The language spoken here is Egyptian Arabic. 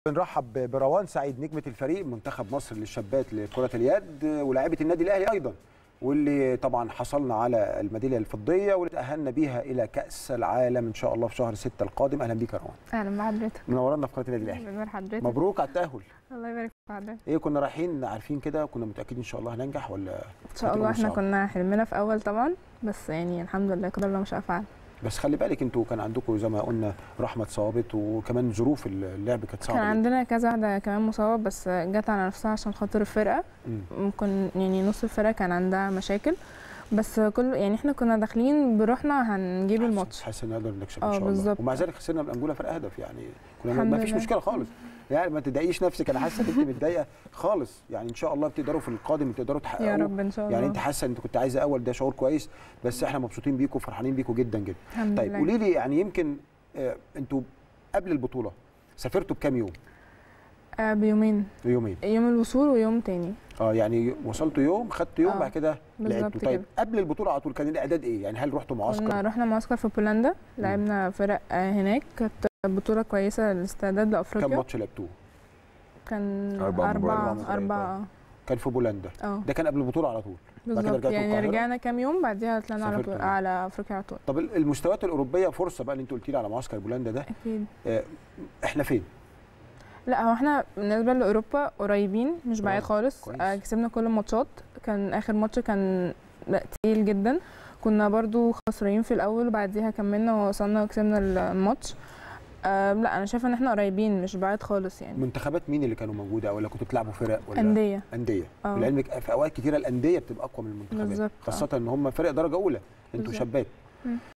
بنرحب بروان سعيد نجمة الفريق منتخب مصر للشابات لكرة اليد ولاعيبة النادي الأهلي أيضا واللي طبعا حصلنا على الميدالية الفضية واللي تأهلنا بيها إلى كأس العالم إن شاء الله في شهر 6 القادم أهلا بيك يا روان اهلا بحضرتك منورنا في قناة النادي الأهلي بنور حضرتك مبروك على التأهل الله يبارك في حضرتك إيه كنا رايحين عارفين كده كنا متأكدين إن شاء الله هننجح ولا ان شاء الله احنا صعب. كنا حلمنا في اول طبعا بس يعني الحمد لله قدر الله ما شاء فعل بس خلي بالك انتوا كان عندكم زي ما قلنا رحمة صابت وكمان ظروف اللعب كانت صعبة كان جدا. عندنا كذا واحده كمان مصابه بس جت على نفسها عشان خاطر الفرقه مم. ممكن يعني نص الفرقه كان عندها مشاكل بس كل يعني احنا كنا داخلين بروحنا هنجيب الماتش حاسس ان نقدر نكسب اه ان شاء الله بالظبط. ومع ذلك خسرنا من انجولا فرق هدف يعني كنا الحمد ما فيش لله. مشكله خالص يعني ما تضايقيش نفسك انا حاسه ان انت متضايقه خالص يعني ان شاء الله بتقدروا في القادم تقدروا تحققوا يا رب ان شاء الله يعني انت حاسه ان انت كنت عايزه اول ده شعور كويس بس احنا مبسوطين بيكم وفرحانين بيكم جدا جدا الحمد طيب لله قولي لي يعني يمكن آه انتوا قبل البطوله سافرتوا بكام يوم آه بيومين يومين يوم الوصول ويوم تاني اه يعني وصلتوا يوم خدتوا يوم آه، بعد كده بالظبط لعبتوا طيب كده. قبل البطوله على طول كان الاعداد ايه يعني هل رحتوا كنا معسكر رحنا معسكر في بولندا لعبنا فرق آه هناك كانت بطوله كويسه للاستعداد كام لافريقيا ماتش لعبتوه كان أربع أربعة مباريات. أربعة كان في بولندا اه ده كان قبل البطوله على طول بعد كده بالظبط رجعتوا يعني القاهرة؟ رجعنا كام يوم بعديها طلعنا على, سافرتوا. على افريقيا على طول طب المستويات الاوروبيه فرصه بقى اللي انت قلت لي على معسكر بولندا ده اكيد آه، احنا فين؟ لا هو احنا بالنسبه لاوروبا قريبين مش بعيد آه، خالص كويس. آه كسبنا كل الماتشات كان اخر ماتش كان لا، تقيل جدا كنا برضو خسرانين في الاول وبعديها كملنا ووصلنا وكسبنا الماتش آه لا انا شايفه ان احنا قريبين مش بعيد خالص يعني منتخبات مين اللي كانوا موجوده ولا كنتوا بتلعبوا فرق ولا انديه انديه اه. لعلمك في اوقات كتيره الانديه بتبقى اقوى من المنتخبات بالظبط، خاصه ان هم فرق درجه اولى انتوا بالظبط. شابات مم.